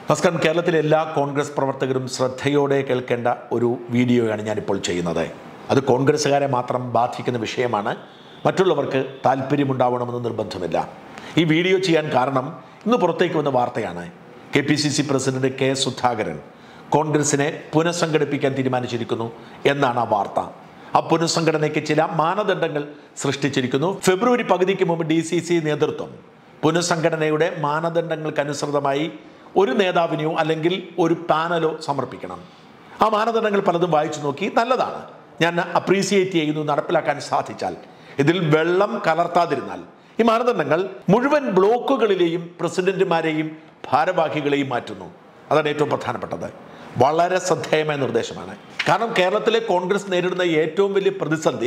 നമസ്കാരം കേരളത്തിലെ എല്ലാ കോൺഗ്രസ് പ്രവർത്തകരും ശ്രദ്ധയോടെ കേൾക്കേണ്ട ഒരു വീഡിയോയാണ് ഞാനിപ്പോൾ ചെയ്യുന്നത് അത് കോൺഗ്രസ്സുകാരെ മാത്രം ബാധിക്കുന്ന വിഷയമാണ് മറ്റുള്ളവർക്ക് താല്പര്യമുണ്ടാവണമെന്ന് നിർബന്ധമില്ല ഈ വീഡിയോ ചെയ്യാൻ കാരണം ഇന്ന് പുറത്തേക്ക് വന്ന വാർത്തയാണ് K P C C president K Sudhakaran കോൺഗ്രസിനെ പുനഃസംഘടിപ്പിക്കാൻ തീരുമാനിച്ചിരിക്കുന്നു എന്നാണ് ആ വാർത്ത ആ പുനഃസംഘടനയ്ക്ക് ചില മാനദണ്ഡങ്ങൾ സൃഷ്ടിച്ചിരിക്കുന്നു ഫെബ്രുവരി പകുതിക്ക് മുമ്പ് ഡി സി സി നേതൃത്വം പുനഃസംഘടനയുടെ മാനദണ്ഡങ്ങൾക്കനുസൃതമായി ഒരു നേതാവിനെയോ അല്ലെങ്കിൽ ഒരു പാനലോ സമർപ്പിക്കണം ആ മാനദണ്ഡങ്ങൾ പലതും വായിച്ചു നോക്കി നല്ലതാണ് ഞാൻ അപ്രീസിയേറ്റ് ചെയ്യുന്നു നടപ്പിലാക്കാൻ സാധിച്ചാൽ ഇതിൽ വെള്ളം കലർത്താതിരുന്നാൽ ഈ മാനദണ്ഡങ്ങൾ മുഴുവൻ ബ്ലോക്കുകളിലെയും പ്രസിഡന്റുമാരെയും ഭാരവാഹികളെയും മാറ്റുന്നു അതാണ് ഏറ്റവും പ്രധാനപ്പെട്ടത് വളരെ ശ്രദ്ധേയമായ നിർദ്ദേശമാണ് കാരണം കേരളത്തിലെ കോൺഗ്രസ് നേരിടുന്ന ഏറ്റവും വലിയ പ്രതിസന്ധി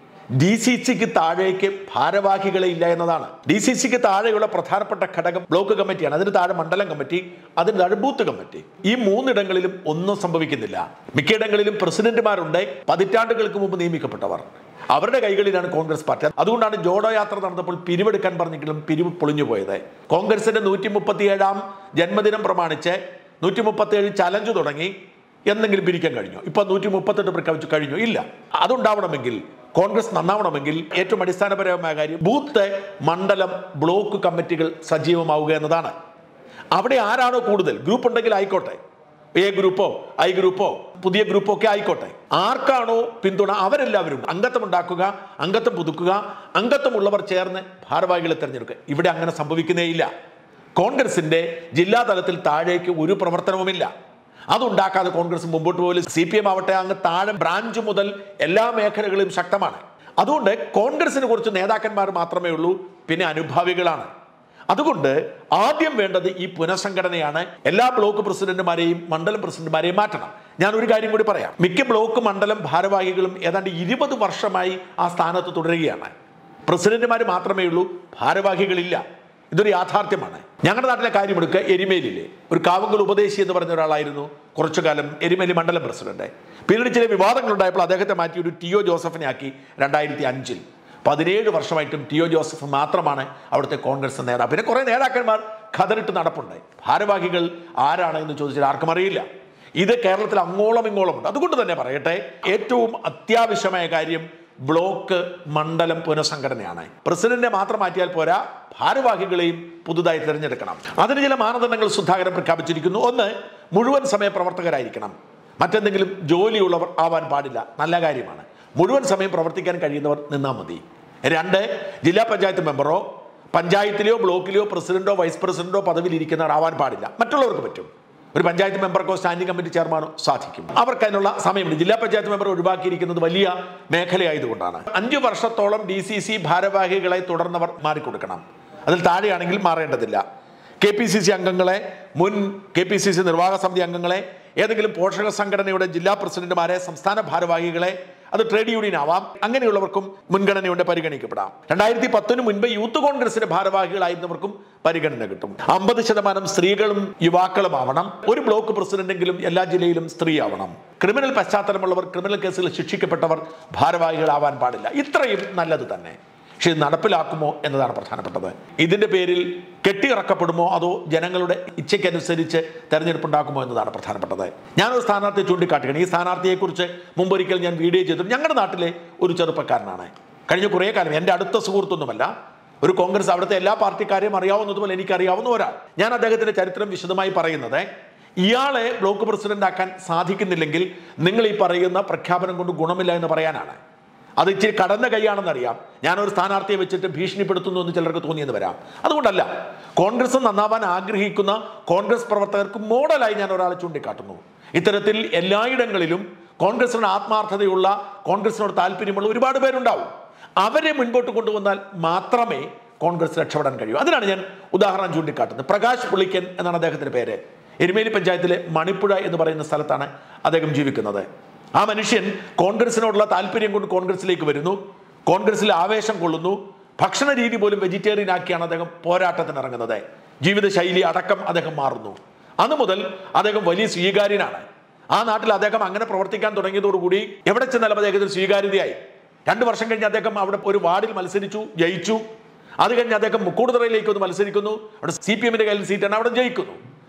ഡി സി സിക്ക് താഴേക്ക് ഭാരവാഹികളെ ഇല്ല എന്നതാണ് ഡി സി സിക്ക് താഴെയുള്ള പ്രധാനപ്പെട്ട ഘടകം ബ്ലോക്ക് കമ്മിറ്റിയാണ് അതിന് താഴെ മണ്ഡലം കമ്മിറ്റി അതിന് താഴെ ബൂത്ത് കമ്മിറ്റി ഈ മൂന്നിടങ്ങളിലും ഒന്നും സംഭവിക്കുന്നില്ല മിക്കയിടങ്ങളിലും പ്രസിഡന്റുമാരുണ്ട് പതിറ്റാണ്ടുകൾക്ക് മുമ്പ് നിയമിക്കപ്പെട്ടവർ അവരുടെ കൈകളിലാണ് കോൺഗ്രസ് പാർട്ടി അതുകൊണ്ടാണ് ജോഡോ യാത്ര നടന്നപ്പോൾ പിരിവെടുക്കാൻ പറഞ്ഞെങ്കിലും പിരിവ് പൊളിഞ്ഞു പോയത് കോൺഗ്രസിന്റെ നൂറ്റി മുപ്പത്തിയേഴാം ജന്മദിനം പ്രമാണിച്ച് നൂറ്റി മുപ്പത്തിയേഴ് ചലഞ്ച് തുടങ്ങി എന്തെങ്കിലും പിരിക്കാൻ കഴിഞ്ഞു ഇപ്പൊ നൂറ്റി മുപ്പത്തെട്ട് പ്രഖ്യാപിച്ചു കഴിഞ്ഞു ഇല്ല അതുണ്ടാവണമെങ്കിൽ കോൺഗ്രസ് നന്നാവണമെങ്കിൽ ഏറ്റവും അടിസ്ഥാനപരമായ കാര്യം ബൂത്ത് മണ്ഡലം ബ്ലോക്ക് കമ്മിറ്റികൾ സജീവമാവുക എന്നതാണ് അവിടെ ആരാണോ കൂടുതൽ ഗ്രൂപ്പ് ഉണ്ടെങ്കിൽ ആയിക്കോട്ടെ എ ഗ്രൂപ്പോ ഐ ഗ്രൂപ്പോ പുതിയ ഗ്രൂപ്പോ ഒക്കെ ആയിക്കോട്ടെ ആർക്കാണോ പിന്തുണ അവരെല്ലാവരും അംഗത്വം ഉണ്ടാക്കുക അംഗത്വം പുതുക്കുക അംഗത്വമുള്ളവർ ചേർന്ന് ഭാരവാഹികളെ തിരഞ്ഞെടുക്കുക ഇവിടെ അങ്ങനെ സംഭവിക്കുന്നേയില്ല കോൺഗ്രസിന്റെ ജില്ലാ തലത്തിൽ താഴേക്ക് ഒരു പ്രവർത്തനവുമില്ല അതുണ്ടാക്കാതെ കോൺഗ്രസ് മുമ്പോട്ട് പോലും സി പി എം ആവട്ടെ അങ്ങ് താഴെ ബ്രാഞ്ച് മുതൽ എല്ലാ മേഖലകളിലും ശക്തമാണ് അതുകൊണ്ട് കോൺഗ്രസിന് കുറച്ച് നേതാക്കന്മാർ മാത്രമേ ഉള്ളൂ പിന്നെ അനുഭാവികളാണ് അതുകൊണ്ട് ആദ്യം വേണ്ടത് ഈ പുനഃസംഘടനയാണ് എല്ലാ ബ്ലോക്ക് പ്രസിഡന്റുമാരെയും മണ്ഡലം പ്രസിഡന്റുമാരെയും മാറ്റണം ഞാൻ ഒരു കാര്യം കൂടി പറയാം മിക്ക ബ്ലോക്ക് മണ്ഡലം ഭാരവാഹികളും ഏതാണ്ട് ഇരുപത് വർഷമായി ആ സ്ഥാനത്ത് തുടരുകയാണ് പ്രസിഡന്റുമാർ മാത്രമേ ഉള്ളൂ ഭാരവാഹികളില്ല ഇതൊരു യാഥാർത്ഥ്യമാണ് ഞങ്ങളുടെ നാട്ടിലെ കാര്യമെടുക്കുക എരിമേലിലെ ഒരു കാവങ്കൽ ഉപദേശി എന്ന് പറഞ്ഞ ഒരാളായിരുന്നു കുറച്ചു കാലം എരിമേലി മണ്ഡലം പ്രസിഡന്റ് പിന്നീട് ചില വിവാദങ്ങൾ ഉണ്ടായപ്പോൾ അദ്ദേഹത്തെ മാറ്റി ഒരു ടി ഒ ജോസഫിനെ ആക്കി രണ്ടായിരത്തി അഞ്ചിൽ പതിനേഴ് വർഷമായിട്ടും ടി ഒ ജോസഫ് മാത്രമാണ് അവിടുത്തെ കോൺഗ്രസ് നേതാവ് പിന്നെ കുറെ നേതാക്കന്മാർ ഖതറിട്ട് നടപ്പുണ്ട് ഭാരവാഹികൾ ആരാണ് എന്ന് ചോദിച്ചാൽ ആർക്കും അറിയില്ല ഇത് കേരളത്തിൽ അങ്ങോളം ഇങ്ങോളം ഉണ്ട് അതുകൊണ്ട് തന്നെ പറയട്ടെ ഏറ്റവും അത്യാവശ്യമായ കാര്യം ബ്ലോക്ക് മണ്ഡലം പുനഃസംഘടനയാണ് പ്രസിഡന്റിനെ മാത്രം മാറ്റിയാൽ പോരാ ഭാരവാഹികളെയും പുതുതായി തിരഞ്ഞെടുക്കണം അതിന് ചില മാനദണ്ഡങ്ങൾ സുധാകരൻ പ്രഖ്യാപിച്ചിരിക്കുന്നു ഒന്ന് മുഴുവൻ സമയ പ്രവർത്തകരായിരിക്കണം മറ്റെന്തെങ്കിലും ജോലിയുള്ളവർ ആവാൻ പാടില്ല നല്ല കാര്യമാണ് മുഴുവൻ സമയം പ്രവർത്തിക്കാൻ കഴിയുന്നവർ നിന്നാൽ മതി രണ്ട് ജില്ലാ പഞ്ചായത്ത് മെമ്പറോ പഞ്ചായത്തിലെയോ ബ്ലോക്കിലെയോ പ്രസിഡന്റോ വൈസ് പ്രസിഡന്റോ പദവിയിൽ ഇരിക്കുന്നവർ ആവാൻ പാടില്ല മറ്റുള്ളവർക്ക് പറ്റും ഒരു പഞ്ചായത്ത് മെമ്പർക്കോ സ്റ്റാൻഡിംഗ് കമ്മിറ്റി ചെയർമാനോ സാധിക്കും അവർക്ക് അതിനുള്ള സമയമുണ്ട് ജില്ലാ പഞ്ചായത്ത് മെമ്പർ ഒഴിവാക്കിയിരിക്കുന്നത് വലിയ മേഖലയായതുകൊണ്ടാണ് അഞ്ചു വർഷത്തോളം ഡി സി സി ഭാരവാഹികളെ തുടർന്നവർ മാറിക്കൊടുക്കണം അതിൽ താഴെയാണെങ്കിൽ മാറേണ്ടതില്ല കെ പി സി സി അംഗങ്ങളെ മുൻ കെ പി സി സി നിർവാഹക സമിതി അംഗങ്ങളെ ഏതെങ്കിലും പോഷക സംഘടനയുടെ ജില്ലാ പ്രസിഡന്റുമാരെ സംസ്ഥാന ഭാരവാഹികളെ അത് ട്രേഡ് യൂണിയൻ ആവാം അങ്ങനെയുള്ളവർക്കും മുൻഗണനയുണ്ട് പരിഗണിക്കപ്പെടാം രണ്ടായിരത്തി പത്തിന് മുൻപ് യൂത്ത് കോൺഗ്രസിന്റെ ഭാരവാഹികളായിരുന്നവർക്കും പരിഗണന കിട്ടും അമ്പത് ശതമാനം സ്ത്രീകളും യുവാക്കളും ആവണം ഒരു ബ്ലോക്ക് പ്രസിഡന്റെങ്കിലും എല്ലാ ജില്ലയിലും സ്ത്രീ ആവണം ക്രിമിനൽ പശ്ചാത്തലമുള്ളവർ ക്രിമിനൽ കേസുകൾ ശിക്ഷിക്കപ്പെട്ടവർ ഭാരവാഹികളാവാൻ പാടില്ല ഇത്രയും നല്ലത് തന്നെ പക്ഷെ ഇത് നടപ്പിലാക്കുമോ എന്നതാണ് പ്രധാനപ്പെട്ടത് ഇതിന്റെ പേരിൽ കെട്ടിയിറക്കപ്പെടുമോ അതോ ജനങ്ങളുടെ ഇച്ഛയ്ക്കനുസരിച്ച് തെരഞ്ഞെടുപ്പ് ഉണ്ടാക്കുമോ എന്നതാണ് പ്രധാനപ്പെട്ടത് ഞാനൊരു സ്ഥാനാർത്ഥിയെ ചൂണ്ടിക്കാട്ടുകയാണ് ഈ സ്ഥാനാർത്ഥിയെക്കുറിച്ച് മുമ്പൊരിക്കൽ ഞാൻ വീഡിയോ ചെയ്തു ഞങ്ങളുടെ നാട്ടിലെ ഒരു ചെറുപ്പക്കാരനാണ് കഴിഞ്ഞ കുറേ കാലം എൻ്റെ അടുത്ത സുഹൃത്തൊന്നുമല്ല ഒരു കോൺഗ്രസ് അവിടുത്തെ എല്ലാ പാർട്ടിക്കാരെയും അറിയാവുന്നതുപോലെ എനിക്കറിയാവുന്ന ഒരാൾ ഞാൻ അദ്ദേഹത്തിന്റെ ചരിത്രം വിശദമായി പറയുന്നത് ഇയാളെ ബ്ലോക്ക് പ്രസിഡന്റ് ആക്കാൻ സാധിക്കുന്നില്ലെങ്കിൽ നിങ്ങൾ ഈ പറയുന്ന പ്രഖ്യാപനം കൊണ്ട് ഗുണമില്ല എന്ന് പറയാനാണ് അത് ഇച്ചിരി കടന്ന കൈയാണെന്നറിയാം ഞാനൊരു സ്ഥാനാർത്ഥിയെ വെച്ചിട്ട് ഭീഷണിപ്പെടുത്തുന്നു എന്ന് ചിലർക്ക് തോന്നിയെന്ന് വരാം അതുകൊണ്ടല്ല കോൺഗ്രസ് നന്നാവാൻ ആഗ്രഹിക്കുന്ന കോൺഗ്രസ് പ്രവർത്തകർക്ക് മോഡലായി ഞാൻ ഒരാളെ ചൂണ്ടിക്കാട്ടുന്നു ഇത്തരത്തിൽ എല്ലായിടങ്ങളിലും കോൺഗ്രസിന് ആത്മാർത്ഥതയുള്ള കോൺഗ്രസിനോട് താല്പര്യമുള്ള ഒരുപാട് പേരുണ്ടാവും അവരെ മുൻപോട്ട് കൊണ്ടുവന്നാൽ മാത്രമേ കോൺഗ്രസ് രക്ഷപ്പെടാൻ കഴിയൂ അതിനാണ് ഞാൻ ഉദാഹരണം ചൂണ്ടിക്കാട്ടുന്നത് പ്രകാശ് പുളിക്കൻ എന്നാണ് അദ്ദേഹത്തിന്റെ പേര് എരുമേലി പഞ്ചായത്തിലെ മണിപ്പുഴ എന്ന് പറയുന്ന സ്ഥലത്താണ് അദ്ദേഹം ജീവിക്കുന്നത് ആ മനുഷ്യൻ കോൺഗ്രസിനോടുള്ള താല്പര്യം കൊണ്ട് കോൺഗ്രസിലേക്ക് വരുന്നു കോൺഗ്രസിൽ ആവേശം കൊള്ളുന്നു ഭക്ഷണ രീതി പോലും വെജിറ്റേറിയൻ ആക്കിയാണ് അദ്ദേഹം പോരാട്ടത്തിന് ഇറങ്ങുന്നത് ജീവിതശൈലി അടക്കം അദ്ദേഹം മാറുന്നു അന്ന് മുതൽ അദ്ദേഹം വലിയ സ്വീകാര്യനാണ് ആ നാട്ടിൽ അദ്ദേഹം അങ്ങനെ പ്രവർത്തിക്കാൻ തുടങ്ങിയതോടുകൂടി എവിടെ ചെന്നാലും അദ്ദേഹത്തിന് സ്വീകാര്യതയായി രണ്ടു വർഷം കഴിഞ്ഞ് അദ്ദേഹം അവിടെ ഒരു വാർഡിൽ മത്സരിച്ചു ജയിച്ചു അത് കഴിഞ്ഞ് അദ്ദേഹം മുക്കൂടുതറയിലേക്ക് ഒന്ന് മത്സരിക്കുന്നു അവിടെ സി പി എമ്മിന്റെ കയ്യിൽ സീറ്റാണ് അവിടെ ജയിക്കുന്നു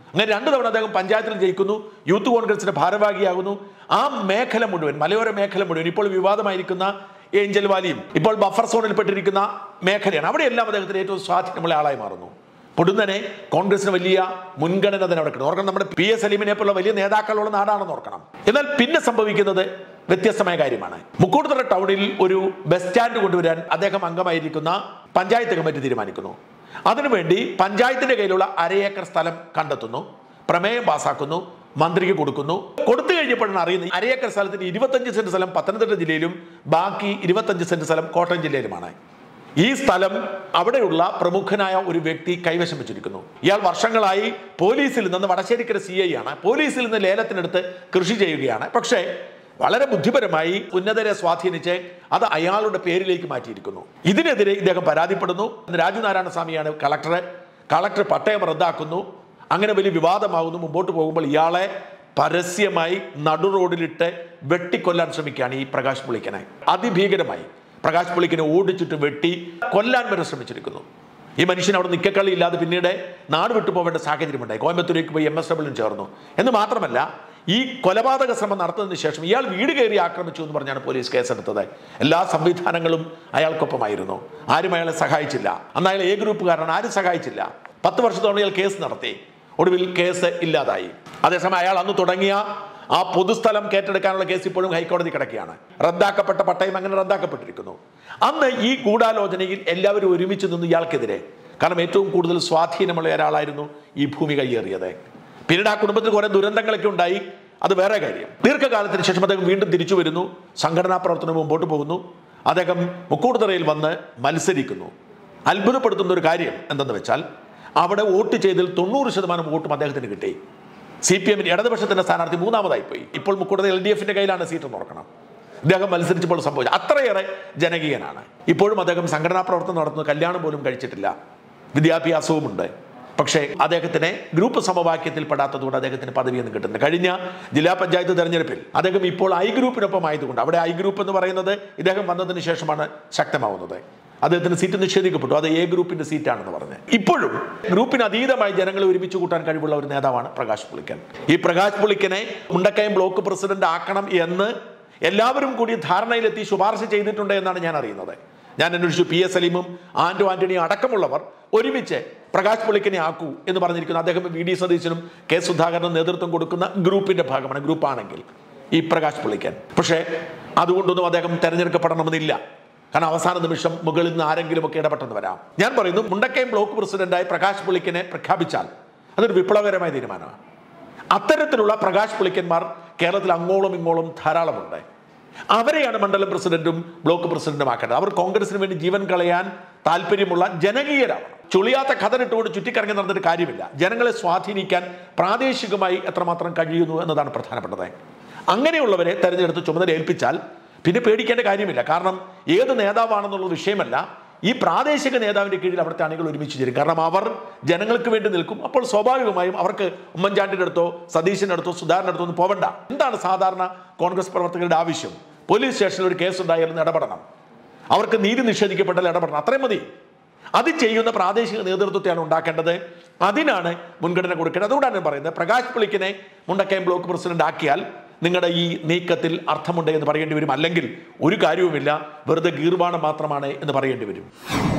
അങ്ങനെ രണ്ട് തവണ അദ്ദേഹം പഞ്ചായത്തിൽ ജയിക്കുന്നു യൂത്ത് കോൺഗ്രസിന്റെ ഭാരവാഹിയാകുന്നു ആ മേഖല മുഴുവൻ മലയോര മേഖല മുഴുവൻ ഇപ്പോൾ വിവാദമായിരിക്കുന്ന ഏഞ്ചൽ വാലിയും ഇപ്പോൾ ബഫർ സോണിൽ പെട്ടിരിക്കുന്ന മേഖലയാണ് അവിടെയെല്ലാം അദ്ദേഹത്തിന് ഏറ്റവും സ്വാധീനമുള്ള ആളായി മാറുന്നു പൊടുന്നനെ കോൺഗ്രസിന് വലിയ മുൻഗണന തന്നെ അവിടെ കിട്ടും ഓർക്കണം നമ്മുടെ പി എസ് സലീമിനെ പോലുള്ള വലിയ നേതാക്കളുള്ള നാടാണെന്ന് ഓർക്കണം എന്നാൽ പിന്നെ സംഭവിക്കുന്നത് വ്യത്യസ്തമായ കാര്യമാണ് മുക്കൂടുതറ ടൗണിൽ ഒരു ബസ് സ്റ്റാൻഡ് കൊണ്ടുവരാൻ അദ്ദേഹം അംഗമായിരിക്കുന്ന പഞ്ചായത്ത് കമ്മിറ്റി തീരുമാനിക്കുന്നു അതിനുവേണ്ടി പഞ്ചായത്തിന്റെ കയ്യിലുള്ള അരയേക്കർ സ്ഥലം കണ്ടെത്തുന്നു പ്രമേയം പാസാക്കുന്നു മന്ത്രിക്ക് കൊടുക്കുന്നു കൊടുത്തു കഴിഞ്ഞപ്പോഴാണ് അറിയുന്നത് അരയേക്കർ സ്ഥലത്തിന് ഇരുപത്തഞ്ച് സെന്റ് സ്ഥലം പത്തനംതിട്ട ജില്ലയിലും ബാക്കി ഇരുപത്തഞ്ച് സെന്റ് സ്ഥലം കോട്ടയം ജില്ലയിലുമാണ് ഈ സ്ഥലം അവിടെയുള്ള പ്രമുഖനായ ഒരു വ്യക്തി കൈവശം വെച്ചിരിക്കുന്നു ഇയാൾ വർഷങ്ങളായി പോലീസിൽ നിന്ന് വടശ്ശേരിക്കര സി ഐ ആണ് പോലീസിൽ നിന്ന് ലേലത്തിനെടുത്ത് കൃഷി ചെയ്യുകയാണ് പക്ഷേ വളരെ ബുദ്ധിപരമായി ഉന്നതരെ സ്വാധീനിച്ച് അത് അയാളുടെ പേരിലേക്ക് മാറ്റിയിരിക്കുന്നു ഇതിനെതിരെ ഇദ്ദേഹം പരാതിപ്പെടുന്നു രാജു നാരായണ സ്വാമിയാണ് കളക്ടറെ കളക്ടർ പട്ടയം റദ്ദാക്കുന്നു അങ്ങനെ വലിയ വിവാദമാകുന്നു മുമ്പോട്ട് പോകുമ്പോൾ ഇയാളെ പരസ്യമായി നടു റോഡിലിട്ട് വെട്ടിക്കൊല്ലാൻ ശ്രമിക്കുകയാണ് ഈ പ്രകാശ് പുളിക്കനെ അതിഭീകരമായി പ്രകാശ് പുളിക്കനെ ഓടിച്ചിട്ട് വെട്ടി കൊല്ലാൻ വരെ ശ്രമിച്ചിരിക്കുന്നു ഈ മനുഷ്യൻ അവിടെ നിക്കക്കളി ഇല്ലാതെ പിന്നീട് നാട് വിട്ടു പോകേണ്ട സാഹചര്യമുണ്ടായി കോയമ്പത്തൂരേക്ക് പോയി എം എസ് ഡബ്ല്യു ചേർന്നു എന്ന് മാത്രമല്ല ഈ കൊലപാതക ശ്രമം നടത്തുന്നതിന് ശേഷം ഇയാൾ വീട് കയറി ആക്രമിച്ചു എന്ന് പറഞ്ഞാണ് പോലീസ് കേസെടുത്തത് എല്ലാ സംവിധാനങ്ങളും അയാൾക്കൊപ്പമായിരുന്നു ആരും അയാളെ സഹായിച്ചില്ല അന്ന് അയാൾ എ ഗ്രൂപ്പുകാരനാണ് ആരും സഹായിച്ചില്ല പത്ത് വർഷത്തോളം ഇയാൾ കേസ് നടത്തി ഒടുവിൽ കേസ് ഇല്ലാതായി അതേസമയം അയാൾ അന്ന് തുടങ്ങിയ ആ പൊതുസ്ഥലം ഏറ്റെടുക്കാനുള്ള കേസ് ഇപ്പോഴും ഹൈക്കോടതി കിടക്കുകയാണ് റദ്ദാക്കപ്പെട്ട പട്ടയം അങ്ങനെ റദ്ദാക്കപ്പെട്ടിരിക്കുന്നു അന്ന് ഈ ഗൂഢാലോചനയിൽ എല്ലാവരും ഒരുമിച്ച് നിന്ന് ഇയാൾക്കെതിരെ കാരണം ഏറ്റവും കൂടുതൽ സ്വാധീനമുള്ള ഒരാളായിരുന്നു ഈ ഭൂമി കയ്യേറിയത് പിന്നീട് ആ കുടുംബത്തിൽ കുറെ ദുരന്തങ്ങളൊക്കെ ഉണ്ടായി അത് വേറെ കാര്യം ദീർഘകാലത്തിന് ശേഷം അദ്ദേഹം വീണ്ടും തിരിച്ചു വരുന്നു സംഘടനാ പ്രവർത്തനം മുമ്പോട്ട് പോകുന്നു അദ്ദേഹം മുക്കൂടുതറയിൽ വന്ന് മത്സരിക്കുന്നു അത്ഭുതപ്പെടുത്തുന്ന ഒരു കാര്യം എന്തെന്ന് വെച്ചാൽ അവിടെ വോട്ട് ചെയ്തതിൽ തൊണ്ണൂറ് ശതമാനം വോട്ടും അദ്ദേഹത്തിന് കിട്ടി സി പി എമ്മിന് ഇടതുപക്ഷത്തിന്റെ സ്ഥാനാർത്ഥി മൂന്നാമതായി പോയി ഇപ്പോൾ മുക്കൂടത എൽ ഡി എഫിന്റെ കയ്യിലാണ് സീറ്റ് എന്ന് ഓർക്കണം ഇദ്ദേഹം മത്സരിച്ചപ്പോൾ സംഭവിച്ചു അത്രയേറെ ജനകീയനാണ് ഇപ്പോഴും അദ്ദേഹം സംഘടനാ പ്രവർത്തനം നടത്തുന്നു കല്യാണം പോലും കഴിച്ചിട്ടില്ല വിദ്യാഭ്യാസവുമുണ്ട് പക്ഷേ അദ്ദേഹത്തിന് ഗ്രൂപ്പ് സമവാക്യത്തിൽ പെടാത്തതുകൊണ്ട് അദ്ദേഹത്തിന് പദവിയൊന്നും കിട്ടുന്നില്ല കഴിഞ്ഞ ജില്ലാ പഞ്ചായത്ത് തെരഞ്ഞെടുപ്പിൽ അദ്ദേഹം ഇപ്പോൾ ഐ ഗ്രൂപ്പിനൊപ്പം ആയതുകൊണ്ട് അവിടെ ഐ ഗ്രൂപ്പ് എന്ന് പറയുന്നത് ഇദ്ദേഹം വന്നതിന് ശേഷമാണ് ശക്തമാവുന്നത് അദ്ദേഹത്തിന് സീറ്റ് നിഷേധിക്കപ്പെട്ടു അത് എ ഗ്രൂപ്പിന്റെ സീറ്റാണെന്ന് പറഞ്ഞ് ഇപ്പോഴും ഗ്രൂപ്പിന് അതീതമായി ജനങ്ങളെ ഒരുമിച്ച് കൂട്ടാൻ കഴിവുള്ള ഒരു നേതാവാണ് പ്രകാശ് പുളിക്കൻ ഈ പ്രകാശ് പുളിക്കനെ മുണ്ടക്കയം ബ്ലോക്ക് പ്രസിഡന്റ് ആക്കണം എന്ന് എല്ലാവരും കൂടി ധാരണയിലെത്തി ശുപാർശ ചെയ്തിട്ടുണ്ട് എന്നാണ് ഞാൻ അറിയുന്നത് ഞാൻ അന്വേഷിച്ചു പി എസ് സലീമും ആന്റോ ആന്റണിയും അടക്കമുള്ളവർ ഒരുമിച്ച് പ്രകാശ് പുളിക്കനെ ആക്കൂ എന്ന് പറഞ്ഞിരിക്കുന്നു അദ്ദേഹം വി ഡി സതീശനും കെ സുധാകരനും നേതൃത്വം കൊടുക്കുന്ന ഗ്രൂപ്പിന്റെ ഭാഗമാണ് ഗ്രൂപ്പാണെങ്കിൽ ഈ പ്രകാശ് പുളിക്കൻ പക്ഷേ അതുകൊണ്ടൊന്നും അദ്ദേഹം തെരഞ്ഞെടുക്കപ്പെടണമെന്നില്ല കാരണം അവസാന നിമിഷം മുകളിൽ നിന്ന് ആരെങ്കിലുമൊക്കെ ഇടപെട്ടെന്ന് വരാം ഞാൻ പറയുന്നു മുണ്ടക്കയം ബ്ലോക്ക് പ്രസിഡന്റായി പ്രകാശ് പുളിക്കനെ പ്രഖ്യാപിച്ചാൽ അതൊരു വിപ്ലവകരമായ തീരുമാനമാണ് അത്തരത്തിലുള്ള പ്രകാശ് പുളിക്കന്മാർ കേരളത്തിൽ അങ്ങോളം ഇങ്ങോളം ധാരാളമുണ്ട് അവരെയാണ് മണ്ഡലം പ്രസിഡന്റും ബ്ലോക്ക് പ്രസിഡന്റും ആക്കേണ്ടത് അവർ കോൺഗ്രസിന് വേണ്ടി ജീവൻ കളയാൻ താല്പര്യമുള്ള ജനകീയരാവണം ചുളിയാത്ത കഥനിട്ടുകൊണ്ട് ചുറ്റിക്കറങ്ങി നടന്നിട്ട് കാര്യമില്ല ജനങ്ങളെ സ്വാധീനിക്കാൻ പ്രാദേശികമായി എത്രമാത്രം കഴിയുന്നു എന്നതാണ് പ്രധാനപ്പെട്ടത് അങ്ങനെയുള്ളവരെ തെരഞ്ഞെടുത്ത് ചുമതല ഏൽപ്പിച്ചാൽ പിന്നെ പേടിക്കേണ്ട കാര്യമില്ല കാരണം ഏത് നേതാവാണെന്നുള്ള വിഷയമല്ല ഈ പ്രാദേശിക നേതാവിന്റെ കീഴിൽ അവിടുത്തെ അണികൾ ഒരുമിച്ച് ചേരും കാരണം അവർ ജനങ്ങൾക്ക് വേണ്ടി നിൽക്കും അപ്പോൾ സ്വാഭാവികമായും അവർക്ക് ഉമ്മൻചാണ്ടിയുടെ അടുത്തോ സതീശിന്റെ അടുത്തോ സുധാകരൻ്റെ അടുത്തോ ഒന്നും പോവണ്ട എന്താണ് സാധാരണ കോൺഗ്രസ് പ്രവർത്തകരുടെ ആവശ്യം പോലീസ് സ്റ്റേഷനിൽ ഒരു കേസ് ഉണ്ടായാലും ഇടപെടണം അവർക്ക് നീതി നിഷേധിക്കപ്പെട്ടാൽ ഇടപെടണം അത്രയും മതി അത് ചെയ്യുന്ന പ്രാദേശിക നേതൃത്വത്തെയാണ് ഉണ്ടാക്കേണ്ടത് അതിനാണ് മുൻഗണന കൊടുക്കേണ്ടത് അതുകൊണ്ടാണ് ഞാൻ പറയുന്നത് പ്രകാശ് പുളിക്കിനെ മുണ്ടക്കയം ബ്ലോക്ക് പ്രസിഡന്റ് ആക്കിയാൽ നിങ്ങളുടെ ഈ നീക്കത്തിൽ അർത്ഥമുണ്ട് എന്ന് പറയേണ്ടി വരും അല്ലെങ്കിൽ ഒരു കാര്യവുമില്ല വെറുതെ ഗീർവാണം മാത്രമാണ് എന്ന് പറയേണ്ടി വരും